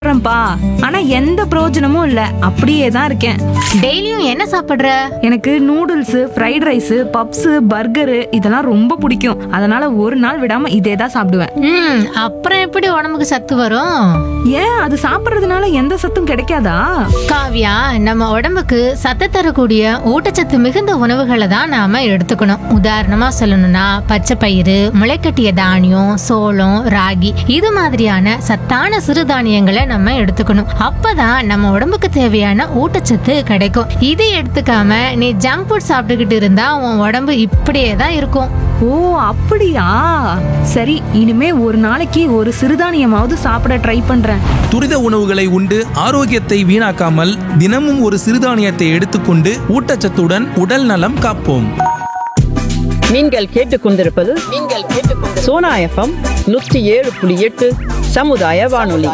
சாப்பிடுறேன்ப்பா ஆனா எந்த பிரயோஜனமும் இல்ல அப்படியே தான் இருக்கேன் டெய்லியும் என்ன சாப்பிடுற எனக்கு noodles fried rice puffs burger இதெல்லாம் ரொம்ப பிடிக்கும் அதனால ஒரு நாள் விடாம இதே தான் சாப்பிடுவேன் ம் அப்புறம் எப்படி உடம்புக்கு சத்து வரும் ஏன் அது சாப்பிடுறதுனால எந்த சத்தும் கிடைக்காதா காவ்யா நம்ம உடம்புக்கு சத்து தரக்கூடிய ஊட்டச்சத்து மிகுந்த உணவுகளை தான் நாம எடுத்துக்கணும் உதாரணமா சொல்லணும்னா பச்சை பயிறு முளைக்கட்டிய தானியம் சோளம் ராகி இது மாதிரியான சத்தான சிறுதானியங்களை நம்ம எடுத்துக்கணும் அப்பதான் நம்ம உடம்புக்கு தேவையான ஊட்டச்சத்து கிடைக்கும் இது எடுத்துக்காம நீ ஜங்க் ஃபுட் சாப்பிட்டுக்கிட்டு இருந்தா உன் உடம்பு இப்படியே தான் இருக்கும் ஓ அப்படியா சரி இனிமே ஒரு நாளைக்கு ஒரு சிறுதானியமாவது சாப்பிட ட்ரை பண்றேன் துரித உணவுகளை உண்டு ஆரோக்கியத்தை வீணாக்காமல் தினமும் ஒரு சிறுதானியத்தை எடுத்துக்கொண்டு ஊட்டச்சத்துடன் உடல் நலம் காப்போம் நீங்கள் கேட்டுக்கொண்டிருப்பது நீங்கள் கேட்டுக்கொண்டு சோனா எஃப்எம் நூற்றி ஏழு புள்ளி எட்டு சமுதாய வானொலி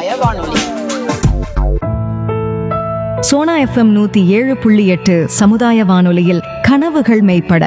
சோனா எஃப்எம் நூத்தி ஏழு புள்ளி எட்டு சமுதாய வானொலியில் கனவுகள் மெய்ப்பட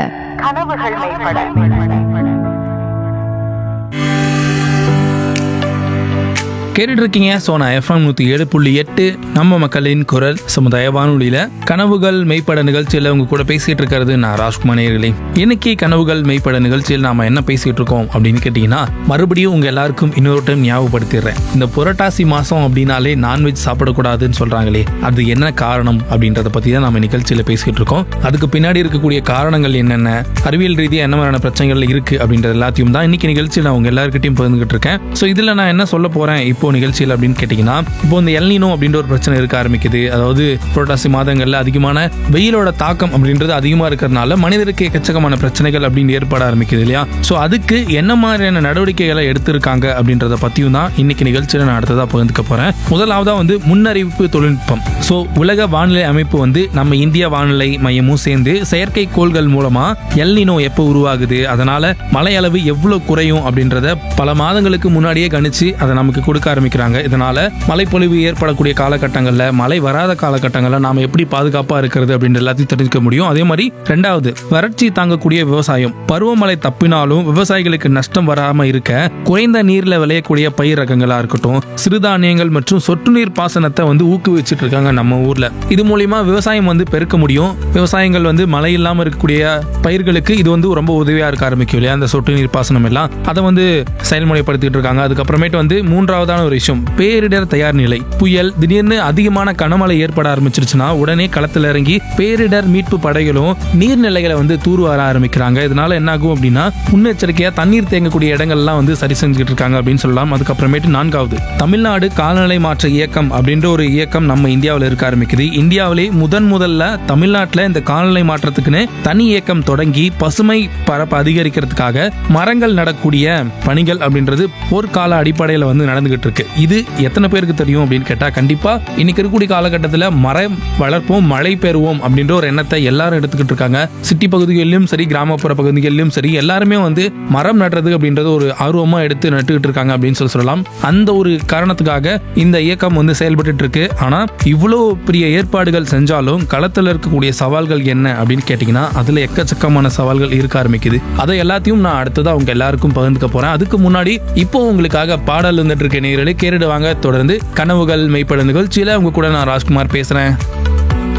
கேட்டுட்டு இருக்கீங்க சோனா எஃப்எம் நூற்றி ஏழு புள்ளி எட்டு நம்ம மக்களின் குரல் சமுதாய வானொலியில கனவுகள் மெய்ப்பட நிகழ்ச்சியில் உங்க கூட பேசிட்டு இருக்கிறது நான் ராஜ்குமார் நேயர்களே இன்னைக்கு கனவுகள் மெய்ப்பட நிகழ்ச்சியில் நாம என்ன பேசிட்டு இருக்கோம் அப்படின்னு கேட்டீங்கன்னா மறுபடியும் உங்க எல்லாருக்கும் இன்னொரு டைம் ஞாபகப்படுத்திடுறேன் இந்த புரட்டாசி மாசம் அப்படின்னாலே நான்வெஜ் சாப்பிடக்கூடாதுன்னு சொல்றாங்களே அது என்ன காரணம் அப்படின்றத பத்தி தான் நம்ம நிகழ்ச்சியில பேசிட்டு இருக்கோம் அதுக்கு பின்னாடி இருக்கக்கூடிய காரணங்கள் என்னென்ன அறிவியல் ரீதியாக என்ன மாதிரியான பிரச்சனைகள் இருக்கு அப்படின்றது எல்லாத்தையும் தான் இன்னைக்கு நிகழ்ச்சியில் நான் உங்க எல்லாருக்கிட்டையும் பகிர்ந்துகிட்டு இருக்கேன் ஸோ இதுல நான் என்ன சொல்ல போறேன் இப்போ நிகழ்ச்சியில் அப்படின்னு கேட்டிங்கன்னா இப்போ இந்த எல்னினோ அப்படின்ற ஒரு பிரச்சனை இருக்க ஆரம்பிக்குது அதாவது புரட்டாசி மாதங்கள்ல அதிகமான வெயிலோட தாக்கம் அப்படின்றது அதிகமா இருக்கிறதுனால மனிதருக்கு எக்கச்சக்கமான பிரச்சனைகள் அப்படின்னு ஏற்பட ஆரம்பிக்குது இல்லையா ஸோ அதுக்கு என்ன மாதிரியான நடவடிக்கைகளை எடுத்திருக்காங்க அப்படின்றத பத்தியும் தான் இன்னைக்கு நிகழ்ச்சியில் நான் அடுத்ததா பகிர்ந்துக்க போறேன் முதலாவதா வந்து முன்னறிவிப்பு தொழில்நுட்பம் ஸோ உலக வானிலை அமைப்பு வந்து நம்ம இந்திய வானிலை மையமும் சேர்ந்து செயற்கை கோள்கள் மூலமா எல்னினோ எப்போ உருவாகுது அதனால மழை அளவு எவ்வளவு குறையும் அப்படின்றத பல மாதங்களுக்கு முன்னாடியே கணிச்சு அதை நமக்கு கொடுக்க ஆரம்பிக்கிறாங்க இதனால மழைப்பொழிவு ஏற்படக்கூடிய காலகட்டங்கள்ல மழை வராத காலகட்டங்கள்ல நாம எப்படி பாதுகாப்பா இருக்கிறது அப்படின்ற எல்லாத்தையும் தெரிஞ்சுக்க முடியும் அதே மாதிரி ரெண்டாவது வறட்சி தாங்கக்கூடிய விவசாயம் பருவமழை தப்பினாலும் விவசாயிகளுக்கு நஷ்டம் வராம இருக்க குறைந்த நீர்ல விளையக்கூடிய பயிர் ரகங்களா இருக்கட்டும் சிறுதானியங்கள் மற்றும் சொட்டு நீர் பாசனத்தை வந்து ஊக்குவிச்சிட்டு இருக்காங்க நம்ம ஊர்ல இது மூலியமா விவசாயம் வந்து பெருக்க முடியும் விவசாயங்கள் வந்து மழை இல்லாம இருக்கக்கூடிய பயிர்களுக்கு இது வந்து ரொம்ப உதவியா இருக்க ஆரம்பிக்கும் இல்லையா அந்த சொட்டு நீர் பாசனம் எல்லாம் அதை வந்து செயல்முறைப்படுத்திட்டு இருக்காங்க அதுக்கப்புறமேட்டு வந்து மூன்றாவதான ஒரு விஷயம் பேரிடர் தயார் நிலை புயல் திடீர்னு அதிகமான கனமழை ஏற்பட ஆரம்பிச்சிருச்சுன்னா உடனே களத்துல இறங்கி பேரிடர் மீட்பு படைகளும் நீர்நிலைகளை வந்து தூர் வர ஆரம்பிக்கிறாங்க இதனால என்ன ஆகும் அப்படின்னா முன்னெச்சரிக்கையா தண்ணீர் தேங்கக்கூடிய இடங்கள்லாம் வந்து சரி செஞ்சுட்டு இருக்காங்க அப்படின்னு சொல்லலாம் அதுக்கப்புறமேட்டு நான்காவது தமிழ்நாடு காலநிலை மாற்ற இயக்கம் அப்படின்ற ஒரு இயக்கம் நம்ம இந்தியாவில் இருக்க ஆரம்பிக்குது இந்தியாவிலே முதன் முதல்ல தமிழ்நாட்டில் இந்த காலநிலை மாற்றத்துக்குன்னு தனி இயக்கம் தொடங்கி பசுமை பரப்பு அதிகரிக்கிறதுக்காக மரங்கள் நடக்கூடிய பணிகள் அப்படின்றது போர்க்கால அடிப்படையில் வந்து நடந்துகிட்டு இருக்கு இது எத்தனை பேருக்கு தெரியும் அப்படின்னு கேட்டா கண்டிப்பா இன்னைக்கு இருக்கக்கூடிய காலகட்டத்தில் மரம் வளர்ப்போம் மழை பெறுவோம் அப்படின்ற ஒரு எண்ணத்தை எல்லாரும் எடுத்துக்கிட்டு இருக்காங்க சிட்டி பகுதிகளிலும் சரி கிராமப்புற பகுதிகளிலும் சரி எல்லாருமே வந்து மரம் நடுறது அப்படின்றது ஒரு ஆர்வமா எடுத்து நட்டுக்கிட்டு இருக்காங்க அப்படின்னு சொல்லி சொல்லலாம் அந்த ஒரு காரணத்துக்காக இந்த இயக்கம் வந்து செயல்பட்டு இருக்கு ஆனா இவ்வளோ பெரிய ஏற்பாடுகள் செஞ்சாலும் களத்தில் இருக்கக்கூடிய சவால்கள் என்ன அப்படின்னு கேட்டிங்கன்னா அதுல எக்கச்சக்கமான சவால்கள் இருக்க ஆரம்பிக்குது அதை எல்லாத்தையும் நான் அடுத்ததா உங்க எல்லாருக்கும் பகிர்ந்துக்க போறேன் அதுக்கு முன்னாடி இப்போ உங்களுக்காக பாடல் வந்துட்டு இருக்க நேரலை கேட்டுடுவாங்க தொடர்ந்து கனவுகள் மெய்ப்பட நிகழ்ச்சியில உங்க கூட நான் ராஜ்குமார் பேசுறேன்